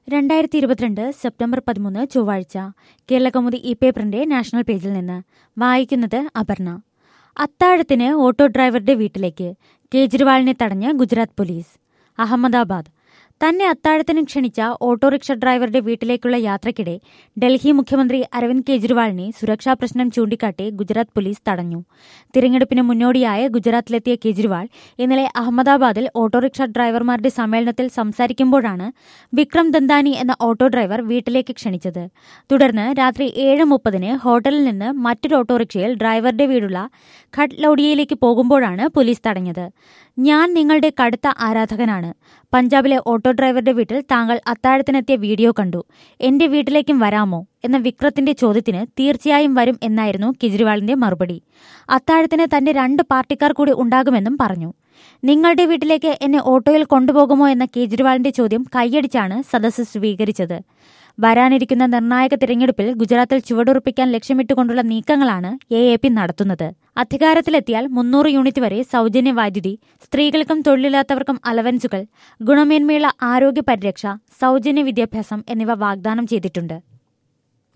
രണ്ടായിരത്തി ഇരുപത്തിരണ്ട് സെപ്റ്റംബർ പതിമൂന്ന് ചൊവ്വാഴ്ച കേരളകൗമുദി ഈ പേപ്പറിന്റെ നാഷണൽ പേജിൽ നിന്ന് വായിക്കുന്നത് അപർണ അത്താഴത്തിന് ഓട്ടോ ഡ്രൈവറുടെ വീട്ടിലേക്ക് കേജ്രിവാളിനെ തടഞ്ഞ് ഗുജറാത്ത് പോലീസ് അഹമ്മദാബാദ് തന്നെ അത്താഴത്തിന് ക്ഷണിച്ച ഓട്ടോറിക്ഷ ഡ്രൈവറുടെ വീട്ടിലേക്കുള്ള യാത്രയ്ക്കിടെ ഡൽഹി മുഖ്യമന്ത്രി അരവിന്ദ് കെജ്രിവാളിനെ സുരക്ഷാ പ്രശ്നം ചൂണ്ടിക്കാട്ടി ഗുജറാത്ത് പോലീസ് തടഞ്ഞു തിരഞ്ഞെടുപ്പിന് മുന്നോടിയായ ഗുജറാത്തിലെത്തിയ കെജ്രിവാൾ ഇന്നലെ അഹമ്മദാബാദിൽ ഓട്ടോറിക്ഷ ഡ്രൈവർമാരുടെ സമ്മേളനത്തിൽ സംസാരിക്കുമ്പോഴാണ് വിക്രം ദന്താനി എന്ന ഓട്ടോ ഡ്രൈവർ വീട്ടിലേക്ക് ക്ഷണിച്ചത് തുടർന്ന് രാത്രി ഏഴ് മുപ്പതിന് ഹോട്ടലിൽ നിന്ന് മറ്റൊരു ഓട്ടോറിക്ഷയിൽ ഡ്രൈവറുടെ വീടുള്ള ഖട്ട് ലൌഡിയയിലേക്ക് പോകുമ്പോഴാണ് പോലീസ് തടഞ്ഞത് ഞാൻ നിങ്ങളുടെ കടുത്ത ആരാധകനാണ് പഞ്ചാബിലെ ഓട്ടോ ഡ്രൈവറുടെ വീട്ടിൽ താങ്കൾ അത്താഴത്തിനെത്തിയ വീഡിയോ കണ്ടു എന്റെ വീട്ടിലേക്കും വരാമോ എന്ന വിക്രത്തിന്റെ ചോദ്യത്തിന് തീർച്ചയായും വരും എന്നായിരുന്നു കെജ്രിവാളിന്റെ മറുപടി അത്താഴത്തിന് തന്റെ രണ്ട് പാർട്ടിക്കാർ കൂടി ഉണ്ടാകുമെന്നും പറഞ്ഞു നിങ്ങളുടെ വീട്ടിലേക്ക് എന്നെ ഓട്ടോയിൽ കൊണ്ടുപോകുമോ എന്ന കേജ്രിവാളിന്റെ ചോദ്യം കൈയടിച്ചാണ് സദസ്സ് സ്വീകരിച്ചത് വരാനിരിക്കുന്ന നിർണായക തിരഞ്ഞെടുപ്പിൽ ഗുജറാത്തിൽ ചുവടുറപ്പിക്കാൻ ലക്ഷ്യമിട്ടുകൊണ്ടുള്ള നീക്കങ്ങളാണ് എ എ പി നടത്തുന്നത് അധികാരത്തിലെത്തിയാൽ മുന്നൂറ് യൂണിറ്റ് വരെ സൗജന്യ വൈദ്യുതി സ്ത്രീകൾക്കും തൊഴിലില്ലാത്തവർക്കും അലവൻസുകൾ ഗുണമേന്മയുള്ള ആരോഗ്യ പരിരക്ഷ സൗജന്യ വിദ്യാഭ്യാസം എന്നിവ വാഗ്ദാനം ചെയ്തിട്ടുണ്ട്